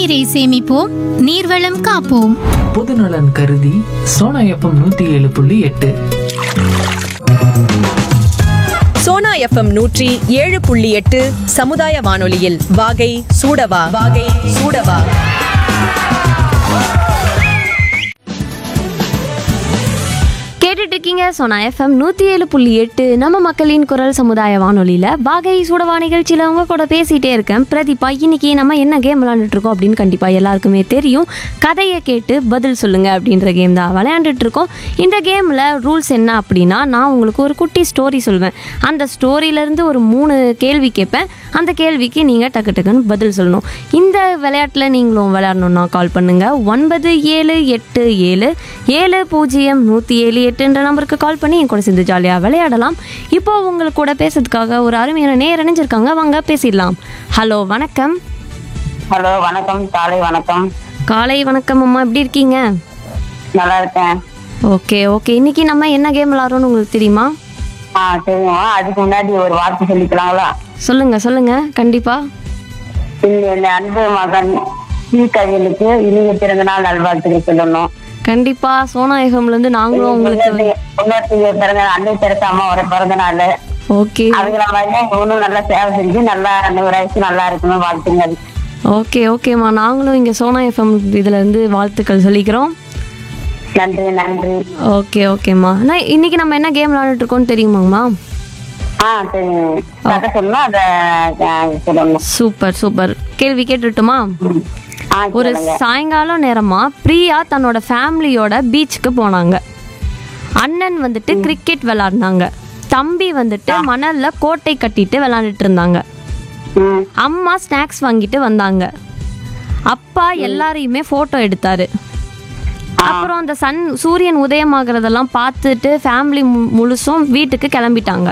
நீரை சேமிப்போம் நீர்வளம் காப்போம் பொதுநலன் கருதி சோனா எஃப்எம் நூத்தி ஏழு புள்ளி எட்டு சோனா எஃப்எம் நூற்றி ஏழு புள்ளி எட்டு சமுதாய வானொலியில் வாகை சூடவா வாகை சூடவா கேட்டுட்டு இருக்கீங்க சோனா எஃப்எம் நூற்றி ஏழு புள்ளி எட்டு நம்ம மக்களின் குரல் சமுதாய வானொலியில் வாகை சூடவா நிகழ்ச்சியில் அவங்க கூட பேசிகிட்டே இருக்கேன் பிரதீபா இன்னைக்கு நம்ம என்ன கேம் விளாண்டுட்டு இருக்கோம் அப்படின்னு கண்டிப்பாக எல்லாருக்குமே தெரியும் கதையை கேட்டு பதில் சொல்லுங்க அப்படின்ற கேம் தான் விளையாண்டுட்டு இருக்கோம் இந்த கேமில் ரூல்ஸ் என்ன அப்படின்னா நான் உங்களுக்கு ஒரு குட்டி ஸ்டோரி சொல்வேன் அந்த ஸ்டோரியிலேருந்து ஒரு மூணு கேள்வி கேட்பேன் அந்த கேள்விக்கு நீங்கள் டக்கு டக்குன்னு பதில் சொல்லணும் இந்த விளையாட்டில் நீங்களும் விளையாடணுன்னா கால் பண்ணுங்கள் ஒன்பது ஏழு எட்டு ஏழு ஏழு பூஜ்ஜியம் நூற்றி ஏழு எட்டுன்ற நம்பருக்கு கால் பண்ணி என் கூட சேர்ந்து ஜாலியாக விளையாடலாம் இப்போ உங்களுக்கு கூட பேசுறதுக்காக ஒரு அருமையான நேர் இணைஞ்சிருக்காங்க வாங்க பேசிடலாம் ஹலோ வணக்கம் ஹலோ வணக்கம் காலை வணக்கம் காலை வணக்கம் அம்மா எப்படி இருக்கீங்க நல்லா இருக்கேன் ஓகே ஓகே இன்னைக்கு நம்ம என்ன கேம் விளாட்றோம்னு உங்களுக்கு தெரியுமா ஆ சரிம்மா அதுக்கு முன்னாடி ஒரு வார்த்தை சொல்லிக்கலாங்களா சொல்லுங்க சொல்லுங்க கண்டிப்பா இந்த இந்த அன்பு மகன் சி கவியலுக்கு இனிய பிறந்த நாள் நல்வாழ்த்துக்கள் சொல்லணும் கண்டிப்பா சோனா எஃப்எம்ல இருந்து நாங்களும் உங்களுக்கு இன்னொருத்தங்க பிறந்த நாள் அன்னை தெரசா அம்மா ஒரு பிறந்த நாள் ஓகே அதுல மாதிரி இவனும் நல்லா சேவை செஞ்சு நல்லா அந்த ஒரு வயசு நல்லா இருக்கணும் வாழ்த்துங்கள் ஓகே ஓகேம்மா நாங்களும் இங்கே சோனா எஃப்எம் இதுல இருந்து வாழ்த்துக்கள் சொல்லிக்கிறோம் நன்றி நன்றி ஓகே ஓகேம்மா நான் இன்னைக்கு நம்ம என்ன கேம் விளையாண்டுட்டு இருக்கோம்னு தெரியுமாங்கம்மா ஆ சரி கதை சொல்லணும் அதை ஆ, சொல்லணும் சூப்பர் சூப்பர் கேள்வி கேட்டுட்டுமா ஆ ஒரு சொல்லுங்க சாயங்காலம் நேரமா பிரியா தன்னோட ஃபேமிலியோட பீச்சுக்கு போனாங்க அண்ணன் வந்துட்டு கிரிக்கெட் விளாடினாங்க தம்பி வந்துட்டு மணல்ல கோட்டை கட்டிட்டு விளாண்டுட்டு இருந்தாங்க ம் அம்மா ஸ்நாக்ஸ் வாங்கிட்டு வந்தாங்க அப்பா எல்லாரையுமே போட்டோ எடுத்தாரு அப்புறம் அந்த சன் சூரியன் உதயமாகறதெல்லாம் பார்த்துட்டு ஃபேமிலி முழுசும் வீட்டுக்கு கிளம்பிட்டாங்க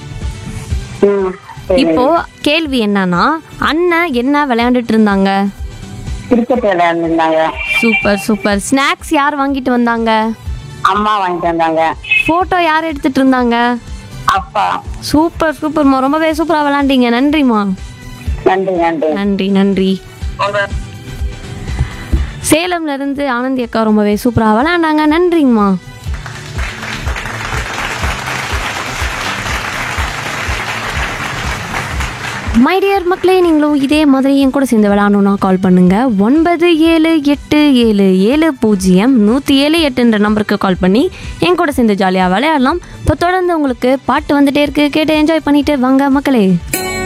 ம் சரி இப்போ கேள்வி என்னன்னா அண்ணன் என்ன விளையாண்டுட்டு இருந்தாங்க கிரிக்கெட் விளையாண்டுருந்தாங்க சூப்பர் சூப்பர் ஸ்நாக்ஸ் யார் வாங்கிட்டு வந்தாங்க அம்மா வாங்கிட்டு வந்தாங்க போட்டோ யார் எடுத்துட்டு இருந்தாங்க அப்பா சூப்பர் சூப்பர்மா ரொம்பவே சூப்பரா விளையாண்டீங்க நன்றிம்மா நன்றி நன்றி நன்றி நன்றி சேலம்ல இருந்து ஆனந்தி அக்கா ரொம்பவே சூப்பரா விளையாண்டாங்க நன்றிங்கம்மா மை டியர் மக்களே நீங்களும் இதே மாதிரி என் கூட சேர்ந்து விளையாடணும்னா கால் பண்ணுங்க ஒன்பது ஏழு எட்டு ஏழு ஏழு பூஜ்ஜியம் நூற்றி ஏழு எட்டுன்ற நம்பருக்கு கால் பண்ணி என் கூட சேர்ந்து ஜாலியாக விளையாடலாம் இப்போ தொடர்ந்து உங்களுக்கு பாட்டு வந்துட்டே இருக்கு கேட்டு என்ஜாய் பண்ணிட்டு வாங்க மக்களே